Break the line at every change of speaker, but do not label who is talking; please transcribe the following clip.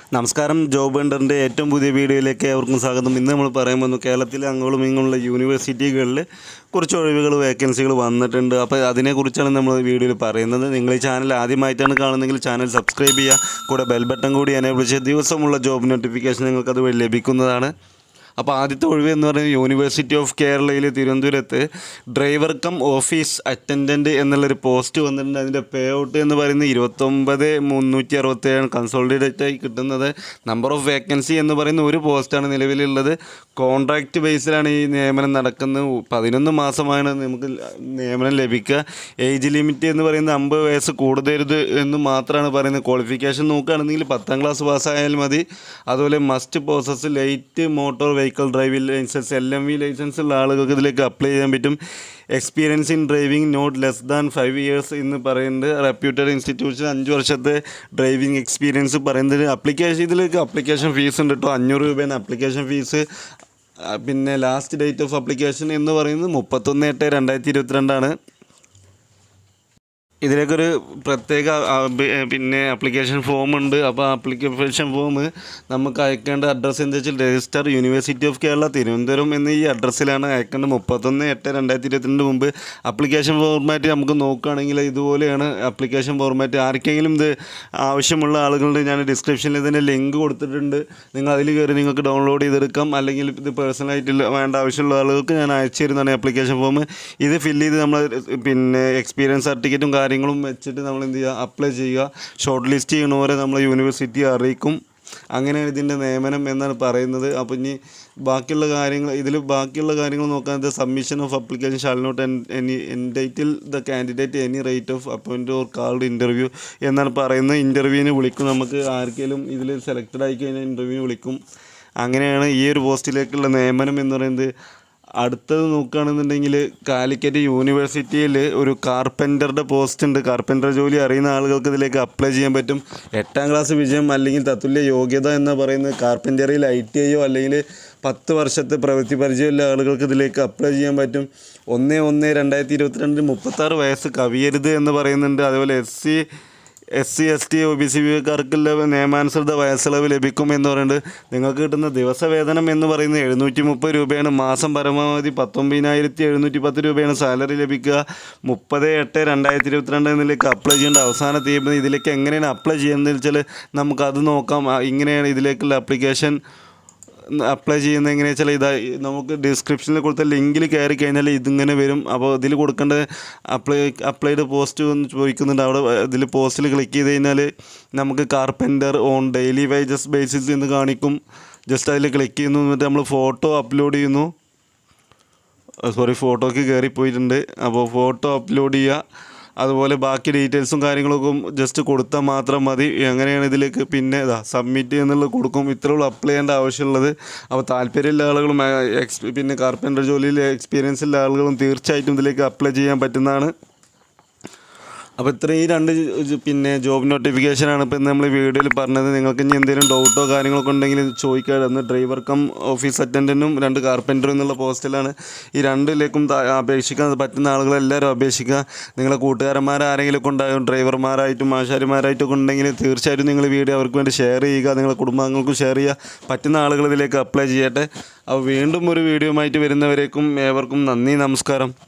നമസ്കാരം ജോബ് ഹണ്ടറിൻ്റെ ഏറ്റവും പുതിയ വീഡിയോയിലേക്ക് ഏവർക്കും സ്വാഗതം ഇന്ന് നമ്മൾ പറയാൻ വന്നു കേരളത്തിലെ അങ്ങോളം ഇങ്ങോട്ടുള്ള യൂണിവേഴ്സിറ്റികളിൽ കുറച്ച് ഒഴിവുകൾ വേക്കൻസികൾ വന്നിട്ടുണ്ട് അപ്പോൾ അതിനെക്കുറിച്ചാണ് നമ്മൾ വീഡിയോയിൽ പറയുന്നത് നിങ്ങൾ ഈ ചാനൽ ആദ്യമായിട്ടാണ് കാണുന്നതെങ്കിൽ ചാനൽ സബ്സ്ക്രൈബ് ചെയ്യുക കൂടെ ബെൽ ബട്ടൺ കൂടി എനേബിൾ ചെയ്ത് ദിവസമുള്ള ജോബ് നോട്ടിഫിക്കേഷൻ നിങ്ങൾക്ക് അത് വഴി ലഭിക്കുന്നതാണ് അപ്പോൾ ആദ്യത്തെ ഒഴിവ് എന്ന് പറയുന്നത് യൂണിവേഴ്സിറ്റി ഓഫ് കേരളയിൽ തിരുവനന്തപുരത്ത് ഡ്രൈവർ കം ഓഫീസ് അറ്റൻഡൻറ്റ് എന്നുള്ളൊരു പോസ്റ്റ് വന്നിട്ടുണ്ട് അതിൻ്റെ പേ ഔട്ട് എന്ന് പറയുന്നത് ഇരുപത്തൊമ്പത് മുന്നൂറ്റി അറുപത്തേഴാണ് കൺസോളിഡേറ്റ് ആയി കിട്ടുന്നത് നമ്പർ ഓഫ് വേക്കൻസി എന്ന് പറയുന്ന ഒരു പോസ്റ്റാണ് നിലവിലുള്ളത് കോൺട്രാക്റ്റ് ബേസിലാണ് ഈ നിയമനം നടക്കുന്നത് പതിനൊന്ന് മാസമാണ് നമുക്ക് നിയമനം ലഭിക്കുക ഏജ് ലിമിറ്റ് എന്ന് പറയുന്നത് അമ്പത് വയസ്സ് കൂടുതരുത് എന്ന് മാത്രമാണ് പറയുന്നത് ക്വാളിഫിക്കേഷൻ നോക്കുകയാണെങ്കിൽ പത്താം ക്ലാസ് പാസ്സായാൽ മതി അതുപോലെ must possess light motor vehicle driving licence L M V licence ഉള്ള ആളുകൾക്ക് ഇതിലേക്ക് അപ്ലൈ ചെയ്യാൻ പറ്റും experience in driving not less than five years എന്ന് പറയുന്നത് റെപ്യൂട്ടഡ് ഇൻസ്റ്റിറ്റ്യൂഷൻ അഞ്ച് വർഷത്തെ ഡ്രൈവിംഗ് എക്സ്പീരിയൻസ് പറയുന്നത് അപ്ലിക്കേഷൻ ഇതിലേക്ക് അപ്ലിക്കേഷൻ ഫീസ് ഉണ്ട് കേട്ടോ അഞ്ഞൂറ് രൂപയാണ് അപ്ലിക്കേഷൻ ഫീസ് പിന്നെ ലാസ്റ്റ് ഡേറ്റ് ഓഫ് അപ്ലിക്കേഷൻ എന്ന് പറയുന്നത് മുപ്പത്തൊന്ന് എട്ട് രണ്ടായിരത്തി ഇരുപത്തിരണ്ടാണ് ഇതിലേക്കൊരു പ്രത്യേക ആ, ബി- പിന്നെ ആപ്ലിക്കേഷൻ ഫോം ഉണ്ട് അപ്പോൾ ആപ്ലിക്കേഷൻ ഫോം നമുക്ക് അയക്കേണ്ട അഡ്രസ്സ് എന്താ വെച്ചാൽ registrar university of Kerala Thiruvananthapuram എന്ന ഈ അഡ്രസ്സിലാണ് അയക്കേണ്ടത് മുപ്പത്തൊന്ന് എട്ട് രണ്ടായിരത്തി ഇരുപത്തിരണ്ട് മുമ്പ് ആപ്ലിക്കേഷൻ ഫോർമാറ്റ് നമുക്ക് നോക്കുകയാണെങ്കിൽ ഇതുപോലെയാണ് ആപ്ലിക്കേഷൻ ഫോർമാറ്റ് ആർക്കെങ്കിലും ഇത് ആവശ്യമുള്ള ആളുകളുടെ ഞാൻ ഡിസ്ക്രിപ്ഷനിൽ ഇതിൻ്റെ ലിങ്ക് കൊടുത്തിട്ടുണ്ട് നിങ്ങൾ അതിൽ കയറി നിങ്ങൾക്ക് ഡൗൺലോഡ് ചെയ്തെടുക്കാം അല്ലെങ്കിൽ ഇത് പേഴ്സണലായിട്ട് വേണ്ട ആവശ്യമുള്ള ആളുകൾക്ക് ഞാൻ അയച്ചു തരുന്നതാണ് ആപ്ലിക്കേഷൻ ഫോം ഇത് ഫില്ല് ചെയ്ത് നമ്മൾ പിന്നെ എക്സ്പീരിയൻസ് സർട്ടിഫിക്കറ്റും കാര്യങ്ങളും വെച്ചിട്ട് നമ്മൾ എന്ത് ചെയ്യുക അപ്ലൈ ചെയ്യുക ഷോർട്ട് ലിസ്റ്റ് ചെയ്യണവരെ നമ്മൾ യൂണിവേഴ്സിറ്റി അറിയിക്കും അങ്ങനെയാണ് ഇതിൻ്റെ നിയമനം എന്നാണ് പറയുന്നത് അപ്പോൾ ഇനി ബാക്കിയുള്ള കാര്യങ്ങൾ ഇതിൽ ബാക്കിയുള്ള കാര്യങ്ങൾ നോക്കാൻ submission of application shall not any entitle the candidate any right of appoint or called interview എന്നാണ് പറയുന്നത് ഇൻ്റർവ്യൂവിന് വിളിക്കും നമുക്ക് ആർക്കെങ്കിലും ഇതിൽ സെലക്റ്റഡ് ആയി കഴിഞ്ഞാൽ ഇൻ്റർവ്യൂവിന് വിളിക്കും അങ്ങനെയാണ് ഈ ഒരു പോസ്റ്റിലേക്കുള്ള നിയമനം എന്ന് പറയുന്നത് അടുത്തത് നോക്കുകയാണെന്നുണ്ടെങ്കിൽ കാലിക്കറ്റ് യൂണിവേഴ്സിറ്റിയിൽ ഒരു കാർപ്പൻ്ററുടെ പോസ്റ്റ് ഉണ്ട് കാർപ്പൻ്റർ ജോലി അറിയുന്ന ആളുകൾക്ക് ഇതിലേക്ക് അപ്ലൈ ചെയ്യാൻ പറ്റും എട്ടാം ക്ലാസ് വിജയം അല്ലെങ്കിൽ തത്തുല്യ യോഗ്യത എന്ന് പറയുന്നത് കാർപ്പൻ്ററിയിൽ ഐ ടി ഐയോ അല്ലെങ്കിൽ പത്ത് വർഷത്തെ പ്രവൃത്തി പരിചയമുള്ള ആളുകൾക്ക് ഇതിലേക്ക് അപ്ലൈ ചെയ്യാൻ പറ്റും ഒന്ന് ഒന്ന് രണ്ടായിരത്തി ഇരുപത്തിരണ്ടിൽ മുപ്പത്താറ് വയസ്സ് കവിയരുത് എന്ന് പറയുന്നുണ്ട് അതുപോലെ S C S C S T O B C വികാർക്കുള്ള നിയമാനുസൃത വയസ്സിളവ് ലഭിക്കും എന്ന് പറയുന്നത് നിങ്ങൾക്ക് കിട്ടുന്ന ദിവസവേതനം എന്ന് പറയുന്നത് എഴുന്നൂറ്റി മുപ്പത് രൂപയാണ് മാസം പരമാവധി പത്തൊമ്പതിനായിരത്തി എഴുന്നൂറ്റി പത്ത് രൂപയാണ് സാലറി ലഭിക്കുക മുപ്പത് എട്ട് രണ്ടായിരത്തി ഇരുപത്തിരണ്ട് എന്നിലേക്ക് അപ്ലൈ ചെയ്യേണ്ട അവസാന തീയതി ഇതിലേക്ക് എങ്ങനെയാണ് അപ്ലൈ ചെയ്യുന്നത് വെച്ചാൽ നമുക്കത് നോക്കാം ആ, ഇങ്ങനെയാണ് ഇതിലേക്കുള്ള അപ്ലിക്കേഷൻ അപ്ലൈ ചെയ്യുന്നത് എങ്ങനെയാ വെച്ചാൽ ഇതാ നമുക്ക് ഡിസ്ക്രിപ്ഷനിൽ കൊടുത്ത ലിങ്കിൽ കയറി കഴിഞ്ഞാൽ ഇതിങ്ങനെ വരും അപ്പോൾ ഇതിൽ കൊടുക്കേണ്ട അപ്ലൈ അപ്ലൈഡ് പോസ്റ്റ് എന്ന് ചോദിക്കുന്നുണ്ട് അവിടെ ഇതിൽ പോസ്റ്റിൽ ക്ലിക്ക് ചെയ്ത് കഴിഞ്ഞാൽ നമുക്ക് carpenter on daily wages basis എന്ന് കാണിക്കും ജസ്റ്റ് അതിൽ ക്ലിക്ക് ചെയ്യുന്നു എന്നിട്ട് നമ്മൾ ഫോട്ടോ അപ്ലോഡ് ചെയ്യുന്നു സോറി ഫോട്ടോക്ക് കയറി പോയിട്ടുണ്ട് അപ്പോൾ ഫോട്ടോ അപ്ലോഡ് ചെയ്യുക അതുപോലെ ബാക്കി ഡീറ്റെയിൽസും കാര്യങ്ങളൊക്കെ ജസ്റ്റ് കൊടുത്താൽ മാത്രം മതി എങ്ങനെയാണ് ഇതിലേക്ക് പിന്നെ ഇതാ സബ്മിറ്റ് എന്നുള്ളത് കൊടുക്കും ഇത്രേ ഉള്ളൂ അപ്ലൈ ചെയ്യേണ്ട ആവശ്യമുള്ളത് അപ്പോൾ താല്പര്യമുള്ള ആളുകളും ആ, എക്സ് പിന്നെ കാർപ്പൻ്റർ ജോലിയിൽ എക്സ്പീരിയൻസ് ഉള്ള ആളുകളും തീർച്ചയായിട്ടും ഇതിലേക്ക് അപ്ലൈ ചെയ്യാൻ പറ്റുന്നതാണ് അപ്പോൾ ഇത്രയും ഈ രണ്ട് ജ- പിന്നെ ജോബ് നോട്ടിഫിക്കേഷനാണ് ഇപ്പോൾ നമ്മൾ വീഡിയോയിൽ പറഞ്ഞത് നിങ്ങൾക്ക് ഇനി എന്തെങ്കിലും ഡൗട്ടോ കാര്യങ്ങളൊക്കെ ഉണ്ടെങ്കിൽ ചോദിക്കുക ഒന്ന് ഡ്രൈവർ കം ഓഫീസ് അറ്റൻഡൻറ്റും രണ്ട് കാർപ്പൻറ്ററും എന്നുള്ള പോസ്റ്റിലാണ് ഈ രണ്ടിലേക്കും ത- അപേക്ഷിക്കാൻ പറ്റുന്ന ആളുകളെല്ലാവരും അപേക്ഷിക്കുക നിങ്ങളെ കൂട്ടുകാരന്മാർ ആരെങ്കിലും ഒക്കെ ഉണ്ടാകും ഡ്രൈവർമാരായിട്ടും ആശാരിമാരായിട്ടൊക്കെ ഉണ്ടെങ്കിൽ തീർച്ചയായിട്ടും നിങ്ങൾ വീഡിയോ അവർക്ക് വേണ്ടി ഷെയർ ചെയ്യുക നിങ്ങളുടെ കുടുംബാംഗങ്ങൾക്കും ഷെയർ ചെയ്യുക പറ്റുന്ന ആളുകൾ ഇതിലേക്ക് അപ്ലൈ ചെയ്യട്ടെ അപ്പോൾ വീണ്ടും ഒരു വീഡിയോ ആയിട്ട് വരുന്നവരേക്കും ഏവർക്കും നന്ദി നമസ്കാരം